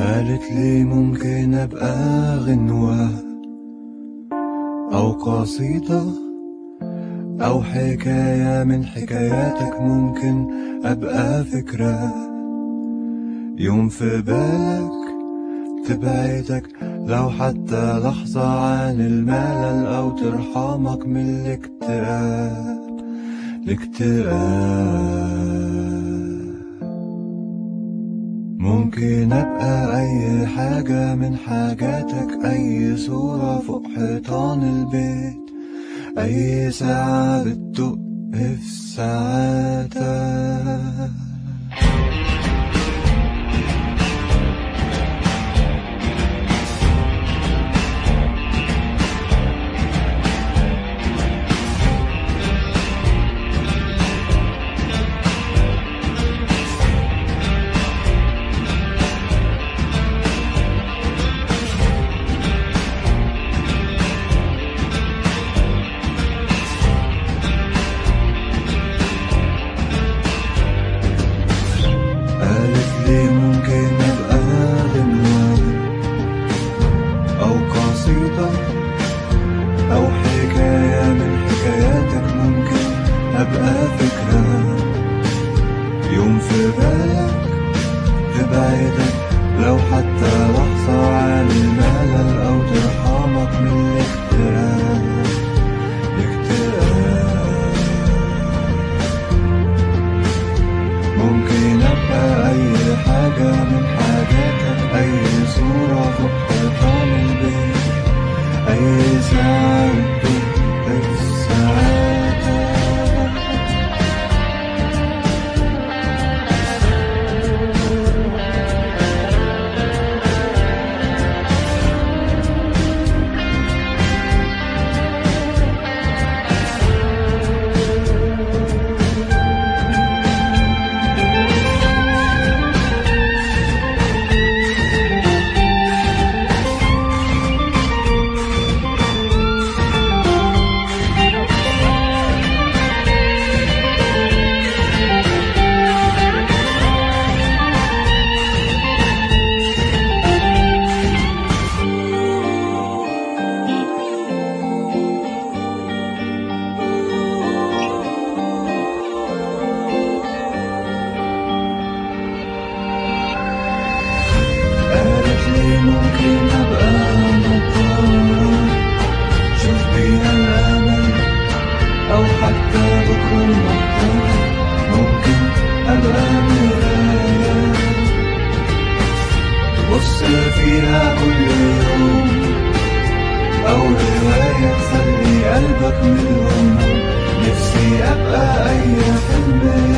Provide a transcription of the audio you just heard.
قالت لي ممكن أبقى غنوة أو قصيدة أو حكاية من حكاياتك ممكن أبقى فكرة يوم في بالك تبعدك لو حتى لحظة عن الملل أو ترحمك من الاكتئاب الاكتئاب ممكن أبقى أي حاجة من حاجاتك أي صورة فوق حيطان البيت أي ساعة بتدق في ساعاتك قالت لي ممكن أبقى غنوة أو قصيدة أو حكاية من حكاياتك ممكن أبقى فكرة يوم في بالك تبعدك لو حتى لحظة عن الملل أو ترحمك من الاكتئاب الاكتئاب ممكن أبقى أي حاجة من حاجاتك أي صورة فوق حيطان البيت أي ساعة بتدق في ساعاتك قالت لي ممكن أبقى نظارة شوف بيها الأمل أو حتى بكرة المحتار ممكن أبقى مراية تبص فيها كل يوم أو رواية تخلي قلبك من الغم نفسي أبقى أي حلم